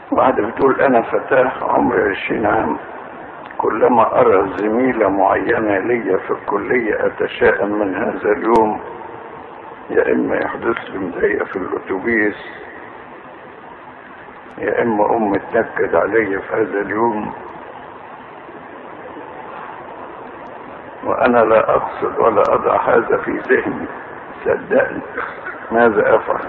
واحدة بتقول أنا فتاة عمري عشرين عام كلما أرى زميلة معينة لي في الكلية أتشائم من هذا اليوم يا إما يحدث لي مضايقة في الأتوبيس يا إما أمي تنكد علي في هذا اليوم وأنا لا أقصد ولا أضع هذا في ذهني صدقني ماذا أفعل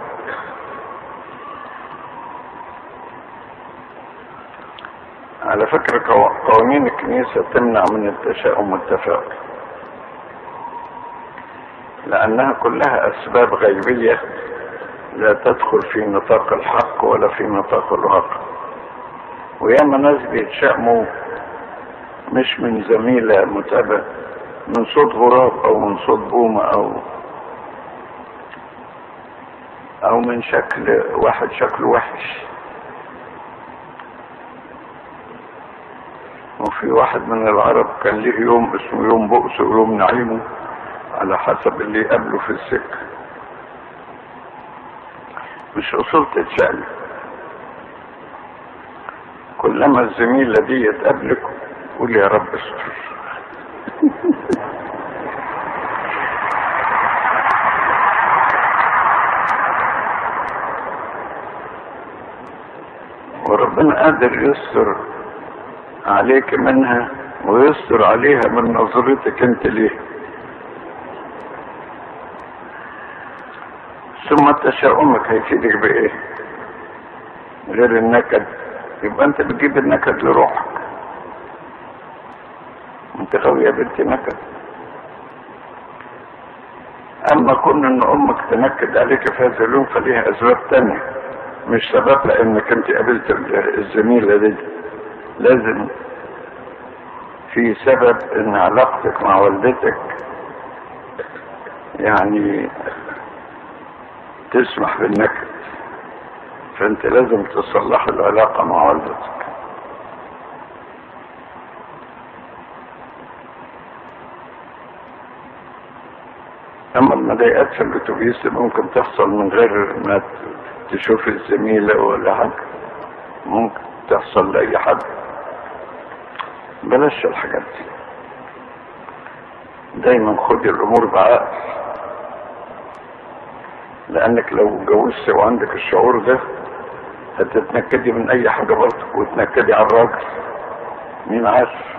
على فكرة قوانين الكنيسة تمنع من التشاؤم والتفاؤل لأنها كلها أسباب غيبية لا تدخل في نطاق الحق ولا في نطاق الواقع وياما ناس بيتشائموا مش من زميلة متابعة من صوت غراب أو من صوت بومة أو أو من شكل واحد شكله وحش وفي واحد من العرب كان ليه يوم اسمه يوم بؤس ويوم نعيمه على حسب اللي يقابله في السكة مش أصول تتشأم كلما الزميلة دي تقابلك قول يا رب استر وربنا قادر يستر عليك منها ويستر عليها من نظرتك انت ليه ثم تشاؤمك هيفيدك بايه غير النكد يبقى انت بتجيب النكد لروحك انت غاوي يا بنتي نكد اما كون ان امك تنكد عليك في هذا اليوم فليها اسباب تانية مش سبب لانك انت قابلت الزميلة دي لازم في سبب ان علاقتك مع والدتك يعني تسمح بالنكد فانت لازم تصلح العلاقة مع والدتك اما المضايقات في الاتوبيس ممكن تحصل من غير ما تشوف الزميلة ولا حاجة ممكن تحصل لأي حد بلاش الحاجات دي دايما خدي الامور بعقل لانك لو اتجوزت وعندك الشعور ده هتتنكدي من اي حاجه برضه وتنكدي على الراجل مين عارف